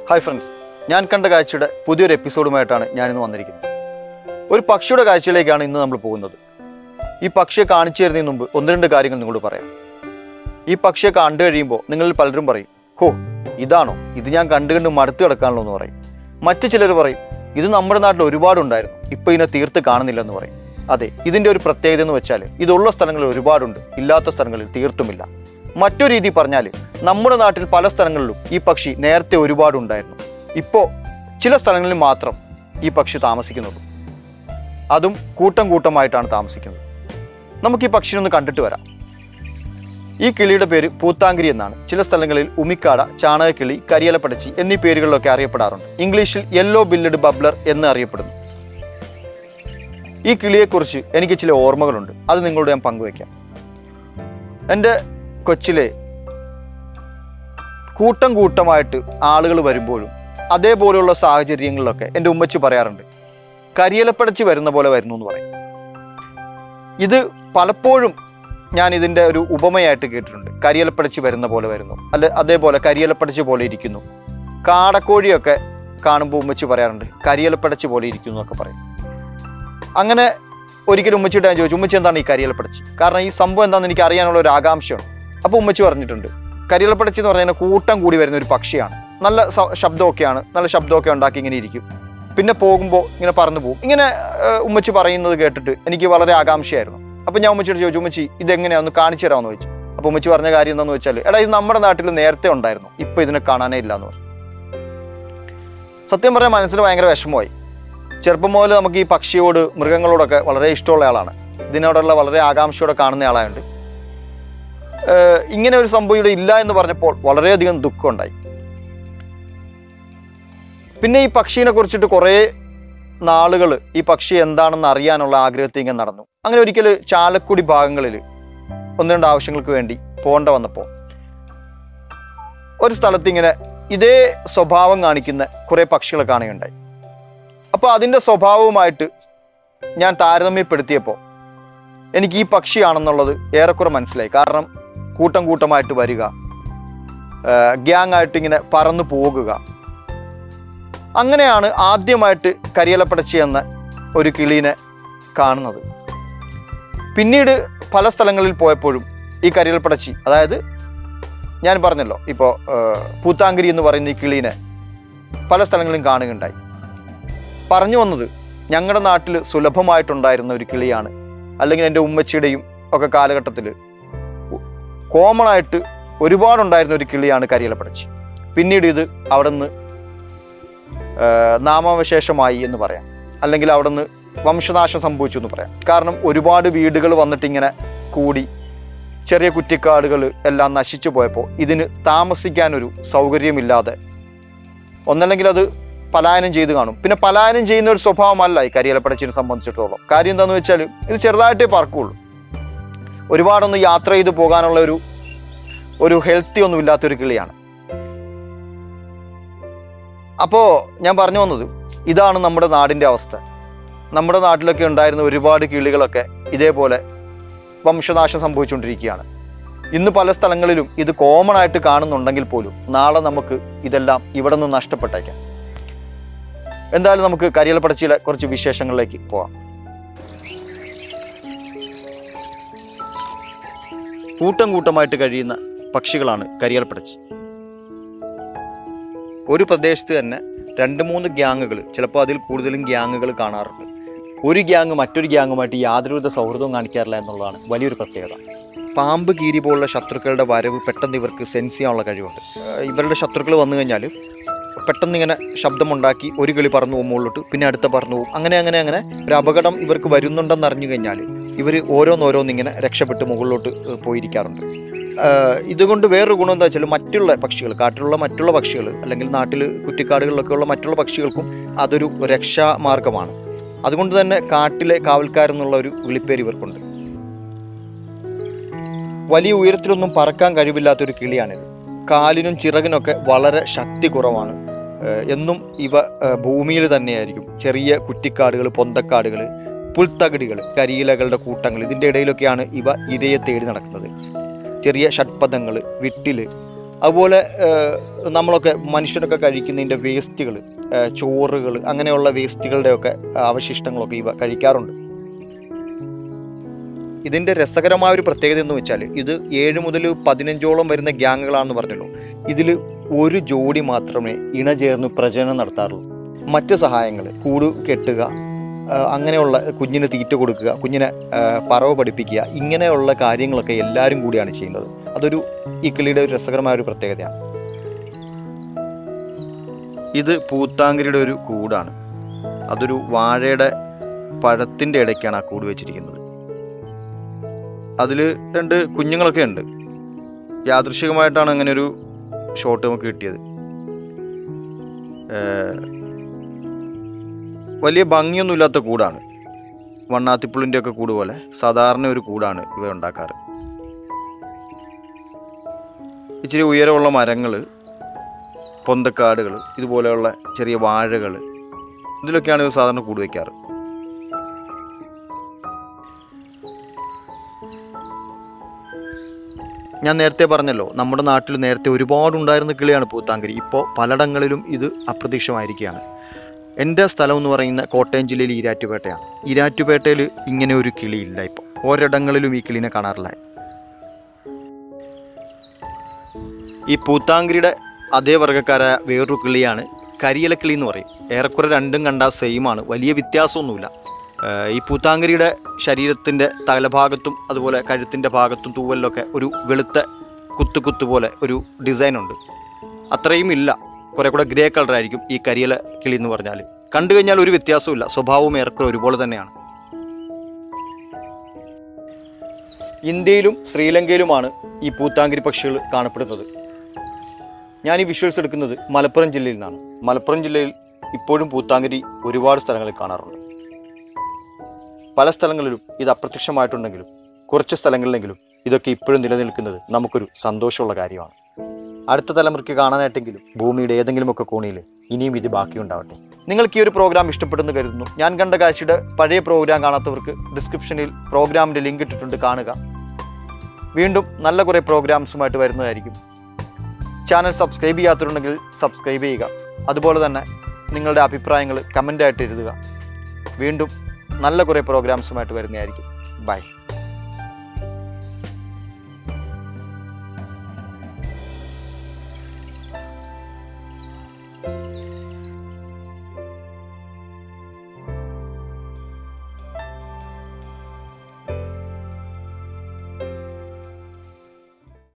hi friends ഞാൻ കണ്ട കാഴ്ചയുടെ പുതിയൊരു എപ്പിസോഡുമായിട്ടാണ് ഞാനിന്ന് വന്നിരിക്കുന്നത് ഒരു പക്ഷിയുടെ കാഴ്ചയിലേക്കാണ് ഇന്ന് നമ്മൾ പോകുന്നത് ഈ പക്ഷിയെ കാണിച്ചു തരുന്നതിന് മുമ്പ് ഒന്ന് രണ്ട് കാര്യങ്ങൾ നിങ്ങളോട് പറയാം ഈ പക്ഷിയെ കണ്ടു കഴിയുമ്പോൾ നിങ്ങളിൽ പലരും പറയും ഹോ ഇതാണോ ഇത് ഞാൻ കണ്ടു കണ്ട് മടുത്ത് കിടക്കാണല്ലോ എന്ന് പറയും മറ്റു ചിലർ പറയും ഇത് നമ്മുടെ നാട്ടിൽ ഒരുപാടുണ്ടായിരുന്നു ഇപ്പോൾ ഇതിനെ തീർത്ത് കാണുന്നില്ലെന്ന് പറയും അതെ ഇതിൻ്റെ ഒരു പ്രത്യേകത എന്ന് വെച്ചാൽ ഇതുള്ള സ്ഥലങ്ങളിൽ ഒരുപാടുണ്ട് ഇല്ലാത്ത സ്ഥലങ്ങളിൽ തീർത്തുമില്ല മറ്റൊരു രീതി പറഞ്ഞാൽ നമ്മുടെ നാട്ടിൽ പല സ്ഥലങ്ങളിലും ഈ പക്ഷി നേരത്തെ ഒരുപാടുണ്ടായിരുന്നു ഇപ്പോൾ ചില സ്ഥലങ്ങളിൽ മാത്രം ഈ പക്ഷി താമസിക്കുന്നുള്ളൂ അതും കൂട്ടം കൂട്ടമായിട്ടാണ് താമസിക്കുന്നത് നമുക്ക് ഈ പക്ഷിനെ ഒന്ന് കണ്ടിട്ട് വരാം ഈ കിളിയുടെ പേര് പൂത്താങ്കിരി എന്നാണ് ചില സ്ഥലങ്ങളിൽ ഉമിക്കാട ചാണകക്കിളി കരിയലപ്പടച്ചി എന്നീ പേരുകളിലൊക്കെ അറിയപ്പെടാറുണ്ട് ഇംഗ്ലീഷിൽ യെല്ലോ ബില്ലഡ് ബബ്ലർ എന്ന് അറിയപ്പെടുന്നു ഈ കിളിയെക്കുറിച്ച് എനിക്ക് ചില ഓർമ്മകളുണ്ട് അത് നിങ്ങളോട് ഞാൻ പങ്കുവയ്ക്കാം എൻ്റെ കൊച്ചിലെ കൂട്ടം കൂട്ടമായിട്ട് ആളുകൾ വരുമ്പോഴും അതേപോലെയുള്ള സാഹചര്യങ്ങളിലൊക്കെ എൻ്റെ ഉമ്മച്ചി പറയാറുണ്ട് കരിയലപ്പടച്ച് വരുന്ന പോലെ വരുന്നു എന്ന് പറയും ഇത് പലപ്പോഴും ഞാൻ ഇതിൻ്റെ ഒരു ഉപമയായിട്ട് കേട്ടിട്ടുണ്ട് കരിയലപ്പടച്ച് വരുന്ന പോലെ വരുന്നു അല്ല അതേപോലെ കരിയലപ്പടച്ച് പോലെ ഇരിക്കുന്നു കാടക്കോഴിയൊക്കെ കാണുമ്പോൾ ഉമ്മച്ചി പറയാറുണ്ട് കരിയലപ്പടച്ച് പോലെ ഇരിക്കുന്നു എന്നൊക്കെ പറയും അങ്ങനെ ഒരിക്കലും ഉമ്മച്ചിട്ട് ഞാൻ ചോദിച്ചു ഉമ്മച്ചി എന്താണ് ഈ കരിയലപ്പടച്ച് കാരണം ഈ സംഭവം എന്താണെന്ന് എനിക്ക് അറിയാനുള്ള ഒരു ആകാംക്ഷയാണ് അപ്പോൾ ഉമ്മച്ചി പറഞ്ഞിട്ടുണ്ട് കരിയലപ്പടച്ചി എന്ന് പറഞ്ഞാൽ കൂട്ടം കൂടി വരുന്ന ഒരു പക്ഷിയാണ് നല്ല സ- ശബ്ദമൊക്കെയാണ് നല്ല ശബ്ദമൊക്കെ ഉണ്ടാക്കി ഇങ്ങനെ ഇരിക്കും പിന്നെ പോകുമ്പോൾ ഇങ്ങനെ പറന്നു പോകും ഇങ്ങനെ ഏഹ്, ഉമ്മച്ചി പറയുന്നത് കേട്ടിട്ട് എനിക്ക് വളരെ ആകാംക്ഷയായിരുന്നു അപ്പം ഞാൻ ഉമ്മച്ചിയോട് ചോദിച്ചു ഉമ്മച്ചി ഇതെങ്ങനെയാ ഒന്ന് കാണിച്ചു തരാമെന്ന് ചോദിച്ചു അപ്പോൾ ഉമ്മച്ചി പറഞ്ഞ കാര്യം എന്താണെന്ന് വെച്ചാൽ എടാ ഇത് നമ്മുടെ നാട്ടിൽ നേരത്തെ ഉണ്ടായിരുന്നു ഇപ്പം ഇതിനെ കാണാനേ ഇല്ല എന്ന് പറഞ്ഞു സത്യം പറഞ്ഞാൽ മനസ്സിന് ഭയങ്കര വിഷമമായി ചെറുപ്പം മുതൽ നമുക്ക് ഈ പക്ഷിയോട് മൃഗങ്ങളോടൊക്കെ വളരെ ഇഷ്ടമുള്ള ആളാണ് ഇതിനോടുള്ള വളരെ ആകാംക്ഷയോടെ കാണുന്ന ആളായുണ്ട് ഏഹ് ഇങ്ങനെ ഒരു സംഭവം ഇവിടെ ഇല്ല എന്ന് പറഞ്ഞപ്പോൾ വളരെയധികം ദുഃഖമുണ്ടായി പിന്നെ ഈ പക്ഷീനെ കുറിച്ചിട്ട് കുറേ നാളുകൾ ഈ പക്ഷി എന്താണെന്ന് അറിയാനുള്ള ആഗ്രഹത്തിൽ ഇങ്ങനെ നടന്നു അങ്ങനെ ഒരിക്കൽ ചാലക്കുടി ഭാഗങ്ങളിൽ ഒന്ന് രണ്ട് ആവശ്യങ്ങൾക്ക് വേണ്ടി പോകേണ്ട വന്നപ്പോൾ ഒരു സ്ഥലത്ത് ഇങ്ങനെ ഇതേ സ്വഭാവം കാണിക്കുന്ന കുറേ പക്ഷികളെ കാണുകയുണ്ടായി അപ്പോൾ അതിൻ്റെ സ്വഭാവവുമായിട്ട് ഞാൻ താരതമ്യപ്പെടുത്തിയപ്പോൾ എനിക്ക് ഈ പക്ഷിയാണെന്നുള്ളത് ഏറെക്കുറെ മനസ്സിലായി കാരണം കൂട്ടം കൂട്ടമായിട്ട് വരിക ഗ്യാങ് ആയിട്ട് ഇങ്ങനെ പറന്നു പോകുക അങ്ങനെയാണ് ആദ്യമായിട്ട് കരിയലപ്പടച്ചി എന്ന ഒരു കിളീനെ കാണുന്നത് പിന്നീട് പല സ്ഥലങ്ങളിൽ പോയപ്പോഴും ഈ കരിയൽപ്പടച്ചി അതായത് ഞാൻ പറഞ്ഞല്ലോ ഇപ്പോൾ പൂത്താങ്കിരി എന്ന് പറയുന്ന ഈ കിളീനെ പല സ്ഥലങ്ങളിലും കാണുകയുണ്ടായി പറഞ്ഞു വന്നത് ഞങ്ങളുടെ നാട്ടിൽ സുലഭമായിട്ടുണ്ടായിരുന്ന ഒരു കിളിയാണ് അല്ലെങ്കിൽ എൻ്റെ ഉമ്മച്ചിയുടെയും ഒക്കെ കാലഘട്ടത്തിൽ കോമൺ ആയിട്ട് ഒരുപാടുണ്ടായിരുന്ന ഒരു കിളിയാണ് കരിയലപ്പടച്ചി പിന്നീട് ഇത് അവിടെ നിന്ന് നാമവിശേഷമായി എന്ന് പറയാം അല്ലെങ്കിൽ അവിടെ നിന്ന് വംശനാശം സംഭവിച്ചു എന്ന് പറയാം കാരണം ഒരുപാട് വീടുകൾ വന്നിട്ട് ഇങ്ങനെ കൂടി ചെറിയ കുറ്റിക്കാടുകൾ എല്ലാം നശിച്ചു പോയപ്പോൾ ഇതിന് താമസിക്കാനൊരു സൗകര്യമില്ലാതെ ഒന്നല്ലെങ്കിൽ അത് പലായനം ചെയ്ത് കാണും പിന്നെ പലായനം ചെയ്യുന്ന ഒരു സ്വഭാവമല്ല ഈ കരിയലപ്പടച്ചിനെ സംബന്ധിച്ചിടത്തോളം കാര്യം എന്താണെന്ന് വെച്ചാൽ ഇത് ചെറുതായിട്ടേ പറക്കുള്ളൂ ഒരുപാടൊന്നും യാത്ര ചെയ്ത് പോകാനുള്ള ഒരു ഒരു ഹെൽത്തി ഒന്നും ഇല്ലാത്തൊരു കിളിയാണ് അപ്പോൾ ഞാൻ പറഞ്ഞു വന്നത് ഇതാണ് നമ്മുടെ നാടിൻ്റെ അവസ്ഥ നമ്മുടെ നാട്ടിലൊക്കെ ഉണ്ടായിരുന്ന ഒരുപാട് കിളികളൊക്കെ ഇതേപോലെ വംശനാശം സംഭവിച്ചുകൊണ്ടിരിക്കുകയാണ് ഇന്ന് പല സ്ഥലങ്ങളിലും ഇത് കോമൺ ആയിട്ട് കാണുന്നുണ്ടെങ്കിൽ പോലും നാളെ നമുക്ക് ഇതെല്ലാം ഇവിടെ നിന്ന് നഷ്ടപ്പെട്ടേക്കാം എന്തായാലും നമുക്ക് കരിയൽപ്പടച്ചിലെ കുറച്ച് വിശേഷങ്ങളിലേക്ക് പോകാം കൂട്ടം കൂട്ടമായിട്ട് കഴിയുന്ന പക്ഷികളാണ് കരിയൽപ്പടച്ചി ഒരു പ്രദേശത്ത് തന്നെ രണ്ട് മൂന്ന് ഗ്യാങ്ങുകൾ ചിലപ്പോൾ അതിൽ കൂടുതലും ഗ്യാങ്ങുകൾ കാണാറുണ്ട് ഒരു ഗ്യാങ് മറ്റൊരു ഗ്യാങ്ങുമായിട്ട് യാതൊരുവിധ സൗഹൃദവും കാണിക്കാറില്ല എന്നുള്ളതാണ് വലിയൊരു പ്രത്യേകത പാമ്പ് കീരി പോലുള്ള ശത്രുക്കളുടെ വരവ് പെട്ടെന്ന് ഇവർക്ക് സെൻസ് ചെയ്യാനുള്ള കഴിവുണ്ട് ഏഹ് ഇവരുടെ ശത്രുക്കൾ വന്നു കഴിഞ്ഞാൽ പെട്ടെന്ന് ഇങ്ങനെ ശബ്ദമുണ്ടാക്കി ഒരു കിളി പറന്നു പോകും മുകളിലോട്ട് പിന്നെ അടുത്ത പറന്നു പോകും അങ്ങനെ അങ്ങനെ അങ്ങനെ ഒരു അപകടം ഇവർക്ക് വരുന്നുണ്ടെന്ന് അറിഞ്ഞു കഴിഞ്ഞാൽ ഇവർ ഓരോന്നോരോന്നിങ്ങനെ രക്ഷപ്പെട്ട് മുകളിലോട്ട് ഏഹ് പോയിരിക്കാറുണ്ട് ആഹ് ഇതുകൊണ്ട് വേറൊരു ഗുണം എന്താ വെച്ചാൽ മറ്റുള്ള പക്ഷികൾ കാട്ടിലുള്ള മറ്റുള്ള പക്ഷികൾ അല്ലെങ്കിൽ നാട്ടിൽ കുറ്റിക്കാടുകളിലൊക്കെ ഉള്ള മറ്റുള്ള പക്ഷികൾക്കും അതൊരു രക്ഷാമാർഗമാണ് അതുകൊണ്ട് തന്നെ കാട്ടിലെ കാവൽക്കാരെന്നുള്ള ഒരു വിളിപ്പേര് ഇവർക്കുണ്ട് വലിയ ഉയരത്തിലൊന്നും പറക്കാൻ കഴിവില്ലാത്തൊരു കിളിയാണിത് കാലിനും ചിറകിനൊക്കെ വളരെ ശക്തി കുറവാണ് ഏഹ് എന്നും ഇവ ഏഹ് ഭൂമിയിൽ തന്നെയായിരിക്കും ചെറിയ കുറ്റിക്കാടുകൾ പൊന്തക്കാടുകൾ പുൽത്തകിടികൾ കരിയിലകളുടെ കൂട്ടങ്ങൾ ഇതിൻ്റെ ഇടയിലൊക്കെയാണ് ഇവ ഇരയെ തേടി നടക്കുന്നത് ചെറിയ ഷഡ്പദങ്ങൾ വിട്ടില് അതുപോലെ ഏഹ്, നമ്മളൊക്കെ മനുഷ്യരൊക്കെ കഴിക്കുന്നതിൻ്റെ വേസ്റ്റുകൾ ചോറുകൾ അങ്ങനെയുള്ള വേസ്റ്റുകളുടെയൊക്കെ അവശിഷ്ടങ്ങളൊക്കെ ഇവ കഴിക്കാറുണ്ട് ഇതിൻ്റെ രസകരമായ ഒരു പ്രത്യേകത എന്ന് വെച്ചാൽ ഇത് ഏഴ് മുതൽ പതിനഞ്ചോളം വരുന്ന ഗ്യാങ്ങുകളാണെന്ന് പറഞ്ഞല്ലോ ഇതിൽ ഒരു ജോഡി മാത്രമേ ഇണചേർന്ന് പ്രജനനം നടത്താറുള്ളൂ മറ്റ് സഹായങ്ങൾ കൂട് കെട്ടുക ആ, അങ്ങനെയുള്ള കുഞ്ഞിന് തീറ്റ കൊടുക്കുക കുഞ്ഞിനെ ആ, പറവ പഠിപ്പിക്കുക ഇങ്ങനെയുള്ള കാര്യങ്ങളൊക്കെ എല്ലാവരും കൂടിയാണ് ചെയ്യുന്നത് അതൊരു ഈ കിളിയുടെ ഒരു രസകരമായ ഒരു പ്രത്യേകതയാണ് ഇത് പൂത്താങ്കരിയുടെ ഒരു കൂടാണ് അതൊരു വാഴയുടെ പഴത്തിൻ്റെ ഇടയ്ക്കാണ് ആ കൂട് വെച്ചിരിക്കുന്നത് അതിൽ രണ്ട് കുഞ്ഞുങ്ങളൊക്കെ ഉണ്ട് യാദൃശികമായിട്ടാണ് അങ്ങനെ ഒരു ഷോട്ട് നമുക്ക് കിട്ടിയത് ഏഹ് വലിയ ഭംഗിയൊന്നുമില്ലാത്ത കൂടാണ് വണ്ണാത്തിപ്പുള്ളിൻ്റെ ഒക്കെ കൂട് പോലെ സാധാരണ ഒരു കൂടാണ് ഇവ ഉണ്ടാക്കാറ് ഇച്ചിരി ഉയരമുള്ള മരങ്ങൾ പൊന്തക്കാടുകൾ ഇതുപോലെയുള്ള ചെറിയ വാഴകൾ ഇതിലൊക്കെയാണ് ഇവ സാധാരണ കൂട് വയ്ക്കാറ് ഞാൻ നേരത്തെ പറഞ്ഞല്ലോ നമ്മുടെ നാട്ടിൽ നേരത്തെ ഒരുപാട് ഉണ്ടായിരുന്ന കിളിയാണ് പൂത്താങ്കരി ഇപ്പോൾ പലയിടങ്ങളിലും ഇത് അപ്രത്യക്ഷമായിരിക്കുകയാണ് എൻ്റെ സ്ഥലം എന്ന് പറയുന്ന കോട്ടയം ജില്ലയിൽ ഈരാറ്റുപേട്ടയാണ് ഈരാറ്റുപേട്ടയിൽ ഇങ്ങനെ ഒരു കിളിയില്ല ഇപ്പോൾ ഒരിടങ്ങളിലും ഈ കിളിനെ കാണാറില്ല ഈ പൂത്താങ്കരിയുടെ അതേ വർഗ്ഗക്കാരായ വേറൊരു കിളിയാണ് കരിയിലക്കിളി എന്ന് പറയും ഏറെക്കുറെ രണ്ടും കണ്ടാൽ സെയിമാണ് വലിയ വ്യത്യാസമൊന്നുമില്ല ഏഹ് ഈ പൂത്താങ്കരിയുടെ ശരീരത്തിൻ്റെ തലഭാഗത്തും അതുപോലെ കഴുത്തിൻ്റെ ഭാഗത്തും തൂവലിലൊക്കെ ഒരു വെളുത്ത കുത്തു കുത്തു പോലെ ഒരു ഡിസൈൻ ഉണ്ട് അത്രയും ഇല്ല കുറെ കൂടെ ഗ്രേ കളറായിരിക്കും ഈ കരിയില കിളി എന്ന് പറഞ്ഞാൽ കണ്ടു കഴിഞ്ഞാൽ ഒരു വ്യത്യാസമില്ല സ്വഭാവവും ഏറെക്കുറെ ഒരുപോലെ തന്നെയാണ് ഇന്ത്യയിലും ശ്രീലങ്കയിലുമാണ് ഈ പൂത്താങ്കിരി പക്ഷികൾ കാണപ്പെടുന്നത് ഞാൻ ഈ വിഷ്വൽസ് എടുക്കുന്നത് മലപ്പുറം ജില്ലയിൽ നിന്നാണ് മലപ്പുറം ജില്ലയിൽ ഇപ്പോഴും പൂത്താങ്കിരി ഒരുപാട് സ്ഥലങ്ങളിൽ കാണാറുണ്ട് പല സ്ഥലങ്ങളിലും ഇത് അപ്രത്യക്ഷമായിട്ടുണ്ടെങ്കിലും കുറച്ച് സ്ഥലങ്ങളിലെങ്കിലും ഇതൊക്കെ ഇപ്പോഴും നിലനിൽക്കുന്നത് നമുക്കൊരു സന്തോഷമുള്ള കാര്യമാണ് അടുത്ത തലമുറയ്ക്ക് കാണാനായിട്ടെങ്കിലും ഭൂമിയുടെ ഏതെങ്കിലുമൊക്കെ കോണിയിൽ ഇനിയും ഇത് ബാക്കിയുണ്ടാവട്ടെ നിങ്ങൾക്ക് ഈ ഒരു പ്രോഗ്രാം ഇഷ്ടപ്പെട്ടെന്ന് കരുതുന്നു ഞാൻ കണ്ട കാഴ്ചയുടെ പഴയ പ്രോഗ്രാം കാണാത്തവർക്ക് ഡിസ്ക്രിപ്ഷനിൽ പ്രോഗ്രാമിൻ്റെ ലിങ്ക് ഇട്ടിട്ടുണ്ട് കാണുക വീണ്ടും നല്ല കുറേ പ്രോഗ്രാംസുമായിട്ട് വരുന്നതായിരിക്കും ചാനൽ സബ്സ്ക്രൈബ് ചെയ്യാത്തവരുണ്ടെങ്കിൽ സബ്സ്ക്രൈബ് ചെയ്യുക അതുപോലെ തന്നെ നിങ്ങളുടെ അഭിപ്രായങ്ങൾ കമൻ്റായിട്ട് എഴുതുക വീണ്ടും നല്ല കുറേ പ്രോഗ്രാംസുമായിട്ട് വരുന്നതായിരിക്കും ബൈ